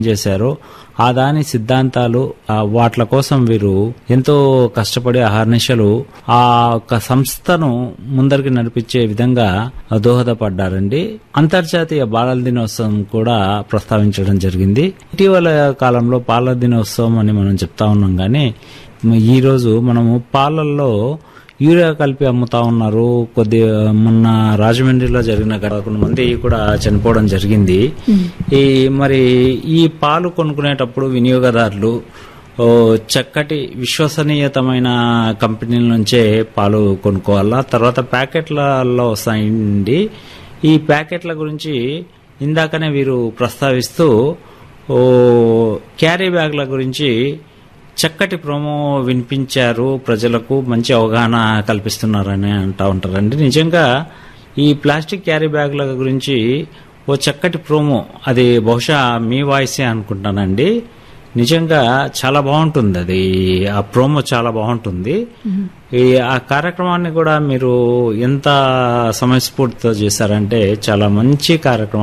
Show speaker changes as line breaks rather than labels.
చేశారో ఆ దాని సిద్ధాంతాలు ఆ వాట్ల కోసం వీరు ఎంతో కష్టపడి అహర్నిశలు ఆ ఒక సంస్థను ముందరికి నడిపించే విధంగా దోహదపడ్డారండి అంతర్జాతీయ బాలల దినోత్సవం కూడా ప్రస్తావించడం జరిగింది ఇటీవల కాలంలో పాలల దినోత్సవం అని మనం చెప్తా ఉన్నాం కానీ ఈ రోజు మనము పాలల్లో యూరియా కలిపి అమ్ముతా ఉన్నారు కొద్ది మొన్న రాజమండ్రిలో జరిగిన ఘటన కొంతమంది కూడా చనిపోవడం జరిగింది ఈ మరి ఈ పాలు కొనుక్కునేటప్పుడు వినియోగదారులు ఓ చక్కటి విశ్వసనీయతమైన కంపెనీల నుంచే పాలు కొనుక్కోవాలా తర్వాత ప్యాకెట్లలో వస్తాయండి ఈ ప్యాకెట్ల గురించి ఇందాకనే వీరు ప్రస్తావిస్తూ ఓ క్యారీ బ్యాగ్ల గురించి చక్కటి ప్రోమో వినిపించారు ప్రజలకు మంచి అవగాహన కల్పిస్తున్నారని అంటా ఉంటారండి నిజంగా ఈ ప్లాస్టిక్ క్యారీ బ్యాగ్ల గురించి ఓ చక్కటి ప్రోమో అది బహుశా మీ వాయిసే అనుకుంటానండి నిజంగా చాలా బాగుంటుంది అది ఆ ప్రోమో చాలా బాగుంటుంది ఈ ఆ కార్యక్రమాన్ని కూడా మీరు ఎంత సమయస్ఫూర్తితో చేశారంటే చాలా మంచి కార్యక్రమం